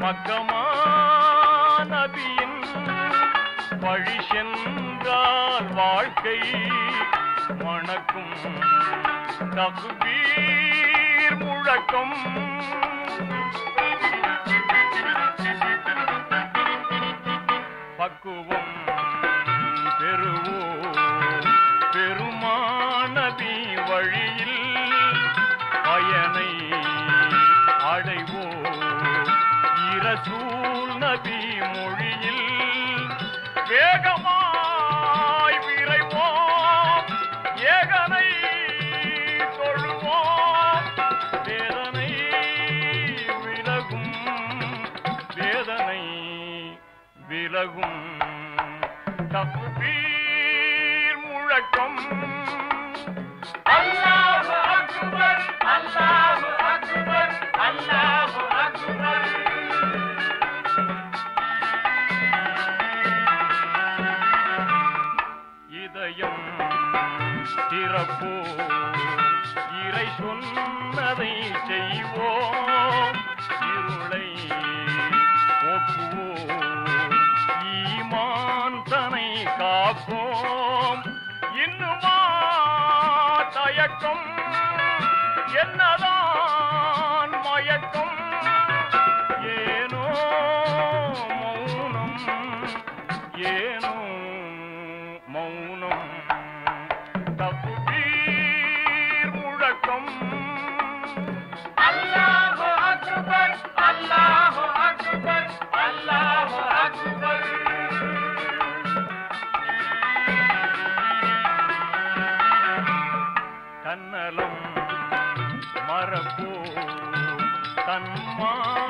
மக்கமா நபியின் வழி சென்றால் வாழ்க்கை மணக்கும் தகுபீர் முழக்கம் பக்குவம் பெறுவோ பெருமானதி வழியில் பயனை அடைவோ இரசூல் நபி மொழியில் வேகமாய் விரைவோம் ஏகனை தொழுவோம் வேதனை விலகும் வேதனை விலகும் தப்புபீர் முழக்கம் அல்லாஹு அக்பர் அல்லாஹு அக்பர் அல்லாஹு அக்பர் இதயம் திறப்போ இறை சொன்னதை செய்வோம் இருளை போக்குவோம் ஈமான் தனை காப்போம் இன்னுமா தயக்கம் என்னதான் மயக்கம் ஏனோ மௌனம் ஏனோ மௌனம் தப்புதீர் முழக்கம் அல்லாஹு அக்பர் அல்லாஹு அக்பர் அல்லாஹு அக்பர் தன்னலம் மறப்போ தன்மா